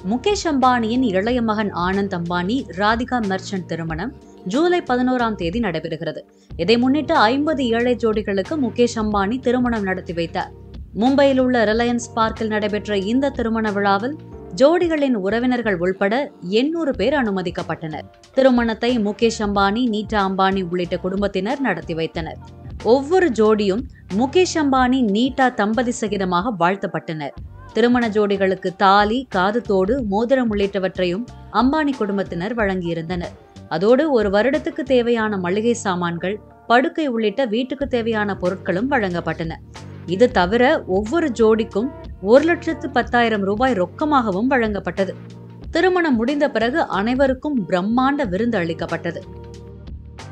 முகேஷ் அம்பானியின் இளைய மகன் ஆனந்த் அம்பானி ராதிகா மெர்ச்சன்ட் திருமணம் ஜூலை பதினோராம் தேதி நடைபெறுகிறது இதை முன்னிட்டு ஐம்பது ஏழை ஜோடிகளுக்கு முகேஷ் அம்பானி திருமணம் நடத்தி வைத்தார் மும்பையில் உள்ள ரிலையன்ஸ் பார்க்கில் நடைபெற்ற இந்த திருமண விழாவில் ஜோடிகளின் உறவினர்கள் உள்பட எண்ணூறு பேர் அனுமதிக்கப்பட்டனர் திருமணத்தை முகேஷ் அம்பானி நீட்டா அம்பானி உள்ளிட்ட குடும்பத்தினர் நடத்தி வைத்தனர் ஒவ்வொரு ஜோடியும் முகேஷ் அம்பானி நீட்டா தம்பதி சகிதமாக வாழ்த்தப்பட்டனர் திருமண ஜோடிகளுக்கு தாலி காது தோடு மோதிரம் உள்ளிட்டவற்றையும் அம்பானி குடும்பத்தினர் வழங்கியிருந்தனர் அதோடு ஒரு வருடத்துக்கு தேவையான மளிகை சாமான்கள் படுக்கை உள்ளிட்ட வீட்டுக்கு தேவையான பொருட்களும் வழங்கப்பட்டன இது தவிர ஒவ்வொரு ஜோடிக்கும் ஒரு லட்சத்து பத்தாயிரம் ரூபாய் ரொக்கமாகவும் வழங்கப்பட்டது திருமணம் முடிந்த பிறகு அனைவருக்கும் பிரம்மாண்ட விருந்து அளிக்கப்பட்டது